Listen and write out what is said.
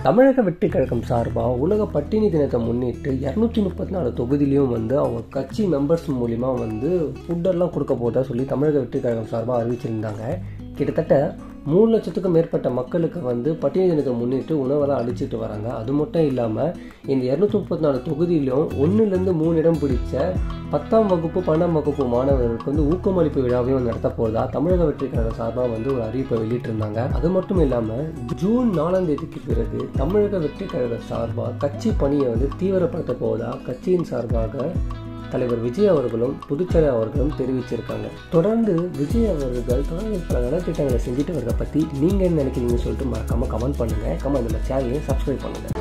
தமிழக வெற்றி கழகம் சார்பாக உலக பட்டினி தினத்தை முன்னிட்டு இரநூத்தி முப்பத்தி நாலு தொகுதியிலையும் வந்து அவங்க கட்சி மெம்பர்ஸ் மூலிமா வந்து ஃபுட்டெல்லாம் கொடுக்க போதா சொல்லி தமிழக வெற்றி கழகம் சார்பாக அறிவிச்சிருந்தாங்க கிட்டத்தட்ட மூணு லட்சத்துக்கும் மேற்பட்ட மக்களுக்கு வந்து பட்டினி தினத்தை முன்னிட்டு உணவெல்லாம் அளிச்சிட்டு வராங்க அது மட்டும் இல்லாமல் இந்த இரநூத்தி முப்பத்தி நாலு தொகுதியிலும் ஒன்றுலேருந்து மூணு இடம் பிடிச்ச பத்தாம் வகுப்பு பன்னெண்டாம் வகுப்பு மாணவர்களுக்கு வந்து ஊக்கமளிப்பு விழாவையும் நடத்த போதா தமிழக வெற்றி கழக சார்பாக வந்து ஒரு அறிவிப்பை வெளியிட்டிருந்தாங்க அது மட்டும் இல்லாமல் ஜூன் நாலாம் தேதிக்கு பிறகு தமிழக வெற்றி கழக சார்பாக கட்சி பணியை வந்து தீவிரப்படுத்த போவதா கட்சியின் சார்பாக தலைவர் விஜய் அவர்களும் புதுச்சேரி அவர்களும் தெரிவிச்சிருக்காங்க தொடர்ந்து விஜய் அவர்கள் தொடர்ந்து பல நலத்திட்டங்களை செஞ்சுட்டு வரதை பற்றி நீங்கள் என்ன நினைக்கிறீங்கன்னு சொல்லிட்டு மறக்காமல் கமெண்ட் பண்ணுங்கள் கமெண்ட் நம்ம சேனலையும் சப்ஸ்கிரைப் பண்ணுங்கள்